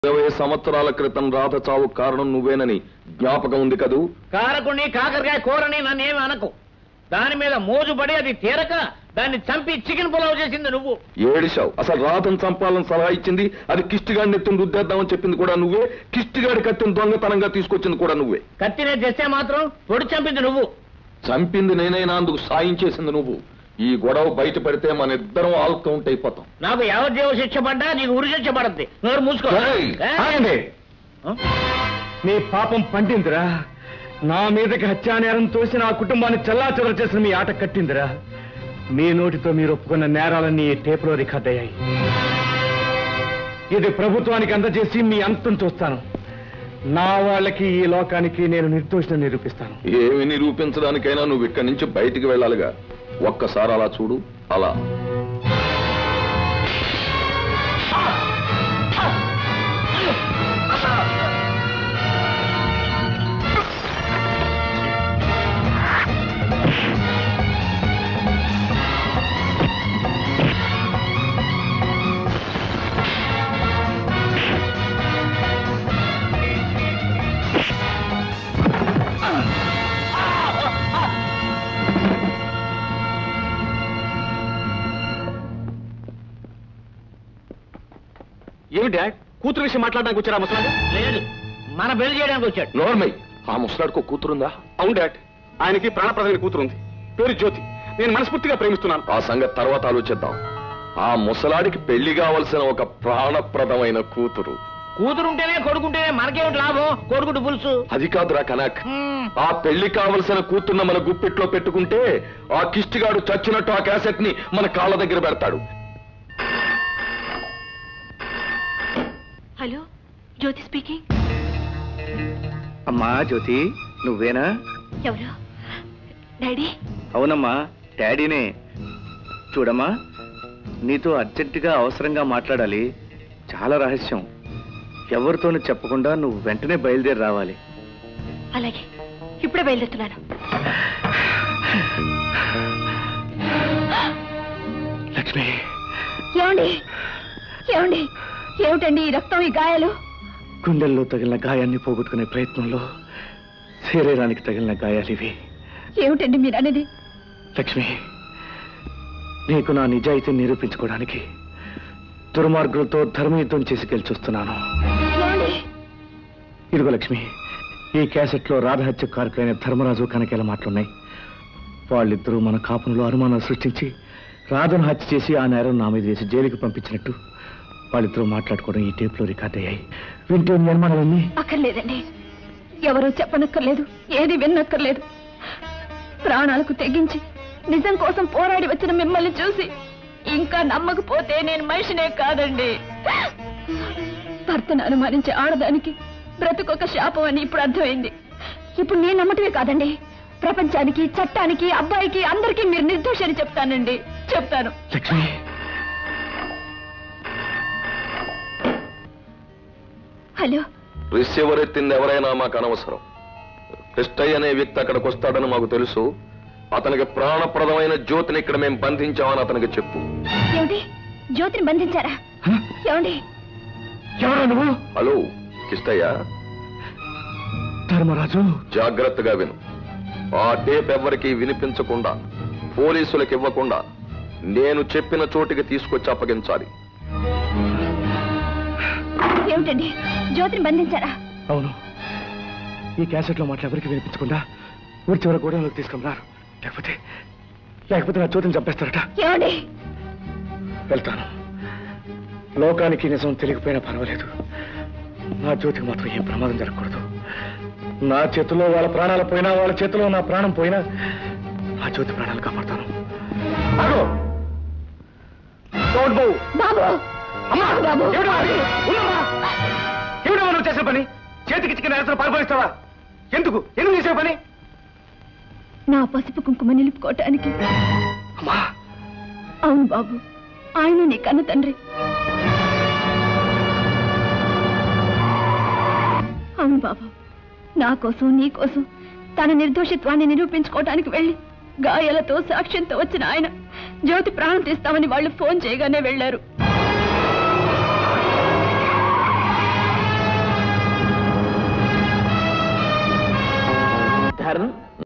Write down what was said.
ఇరవై సంవత్సరాల క్రితం రాధ చావు కారణం నువ్వేనని జ్ఞాపకం ఉంది కదూ కారకుని కాకరకాయ కూరని నన్ను ఏమి అనకు దాని మీద మోజు పడి అది తీరక దాన్ని చంపి చికెన్ పులావ్ చేసింది నువ్వు ఏడిశావు అసలు రాధను చంపాలని సలహా ఇచ్చింది అది కిష్టిగాడిని ఎత్తుని రుద్దేద్దామని చెప్పింది కూడా నువ్వే కిష్టిగాడి కత్తిని దొంగతనంగా తీసుకొచ్చింది కూడా నువ్వే కత్తినే తెస్తే మాత్రం పొడి చంపింది నువ్వు చంపింది నేనైనా అందుకు సాయం చేసింది నువ్వు ఈ గొడవ బయట పెడితే మన ఇద్దరం ఆల్ కౌంట్ అయిపోతాం నాకు యావజ్జీవ శిక్ష పడ్డా నీకు ఉరి శిక్ష పడద్ది నోరు మూసుకో ఏయ్! ఏ? ఆగండి ఆ? మీ పాపం పండిందిరా నా మీదకి హత్యానేరం తోసి నా కుటుంబాన్ని చల్లాచెదర చేసిన మీ ఆట కట్టిందిరా మీ నోటితో మీరు ఒప్పుకున్న నేరాలన్నీ ఈ టేపులో రికార్డ్ అయ్యాయి ఇది ప్రభుత్వానికి అందజేసి మీ అంతం చూస్తాను నా వాళ్ళకి ఈ లోకానికి నేను నిర్దోషిని నిరూపిస్తాను ఏమి నిరూపించడానికైనా నువ్వు ఇక్కడి నుంచి బయటికి వెళ్ళాలిగా ఒక్కసారి అలా చూడు అలా ఏమి డాడ్ కూతురు విషయం మాట్లాడడానికి వచ్చారా ముసలాడు లేదు మన పెళ్లి చేయడానికి వచ్చాడు నోర్మై ఆ ముసలాడుకో కూతురుందా అవును డాడ్ ఆయనకి ప్రాణప్రదమైన కూతురు ఉంది పేరు జ్యోతి నేను మనస్ఫూర్తిగా ప్రేమిస్తున్నాను ఆ సంగతి తర్వాత ఆలోచిద్దాం ఆ ముసలాడికి పెళ్లి కావలసిన ఒక ప్రాణప్రదమైన కూతురు కూతురుంటేనే కొడుకుంటేనే మనకేమిటి లాభం కొడుకుడు పులుసు అది కాదురా కనక్ హ్మ్. ఆ పెళ్లి కావలసిన కూతుర్న మన గుప్పిట్లో పెట్టుకుంటే ఆ కిష్టిగాడు చచ్చినట్టు ఆ క్యాసెట్ ని మన కాళ్ళ దగ్గర పెడతాడు హలో జ్యోతి స్పీకింగ్ అమ్మా జ్యోతి నువ్వేనా ఎవరు డాడీ అవునమ్మా డాడీనే చూడమ్మా నీతో అర్జెంటుగా అవసరంగా మాట్లాడాలి చాలా రహస్యం ఎవరితోనూ చెప్పకుండా నువ్వు వెంటనే బయలుదేరి రావాలి అలాగే ఇప్పుడే బయలుదేరుతున్నాను లక్ష్మి ఏమండి ఏమండి ఏమిటండి ఈ రక్తం ఈ గాయాలు గుండెల్లో తగిలిన గాయాన్ని పోగొట్టుకునే ప్రయత్నంలో శరీరానికి తగిలిన గాయాలు ఇవి ఏమిటండి మీరు అనేది లక్ష్మి నీకు నా నిజాయితీని నిరూపించుకోవడానికి దుర్మార్గులతో ధర్మయుద్ధం చేసి గెలిచొస్తున్నాను ఏమండి ఇదిగో లక్ష్మి ఈ క్యాసెట్లో రాధహత్య కారకులైన ధర్మరాజు కనకేల మాటలున్నాయి వాళ్ళిద్దరూ మన కాపునంలో అనుమానాలు సృష్టించి రాధను హత్య చేసి ఆ నేరం నా మీద వేసి జైలుకి పంపించినట్టు వాళ్ళిద్దరూ మాట్లాడుకోవడం ఈ టేప్లో రికార్డ్ అయ్యాయి వింటే మీ అనుమానాలన్నీ అక్కర్లేదండి ఎవరూ చెప్పనక్కర్లేదు ఏది విన్నక్కర్లేదు ప్రాణాలకు తెగించి నిజం కోసం పోరాడి వచ్చిన మిమ్మల్ని చూసి ఇంకా నమ్మకపోతే నేను మనిషినే కాదండి భర్తను అనుమానించే ఆడదానికి బ్రతుకొక శాపం అని ఇప్పుడు అర్థమైంది ఇప్పుడు నేను నమ్మటమే కాదండి ప్రపంచానికి చట్టానికి అబ్బాయికి అందరికీ మీరు నిర్దోషి అని చెప్తానండి చెప్తాను లక్ష్మి హలో రిసీవర్ ఎత్తింది ఎవరైనా మాకు అనవసరం కృష్ణయ్య అనే వ్యక్తి అక్కడికి వస్తాడని మాకు తెలుసు అతనికి ప్రాణప్రదమైన జ్యోతిని ఇక్కడ మేము బంధించామని అతనికి చెప్పు ఏమిటి జ్యోతిని బంధించారా ఏమండి ఎవరు నువ్వు హలో కిష్టయ్య ధర్మరాజు జాగ్రత్తగా విను ఆ టేప్ ఎవ్వరికి వినిపించకుండా పోలీసులకు ఇవ్వకుండా నేను చెప్పిన చోటికి తీసుకొచ్చి అప్పగించాలి ఏమిటండి జ్యోతిని బంధించారా అవును ఈ క్యాసెట్లో మాటలు ఎవరికి వినిపించకుండా ఊరి చివరి గోడలోకి తీసుకున్నారు లేకపోతే లేకపోతే నా జ్యోతిని చంపేస్తారట ఏమండి వెళ్తాను లోకానికి నిజం తెలియకపోయినా పర్వాలేదు నా జ్యోతికి మాత్రం ఏం ప్రమాదం జరగకూడదు నా చేతిలో వాళ్ళ ప్రాణాలు పోయినా వాళ్ళ చేతిలో నా ప్రాణం పోయినా నా జ్యోతి ప్రాణాలు కాపాడతాను ఆగు! Don't move! బాబు అమ్మా! బాబు ఏమిటో అది? ఉన్నమ్మా! ఏమిటో నువ్వు చేసిన పని చేతికి చికెన్ నేరస్తులు పాల్పొలిస్తావా ఎందుకు ఎందుకు చేసే పని నా పసుపు కుంకుమ నిలుపుకోవటానికి అమ్మా అవును బాబు ఆయన నీ కన్న తండ్రి అవును బాబు నా కోసం నీ కోసం తన నిర్దోషిత్వాన్ని నిరూపించుకోవటానికి వెళ్ళి గాయాలతో సాక్ష్యంతో వచ్చిన ఆయన జ్యోతి ప్రాణం తీస్తామని వాళ్ళు ఫోన్ చేయగానే వెళ్లారు బంగారం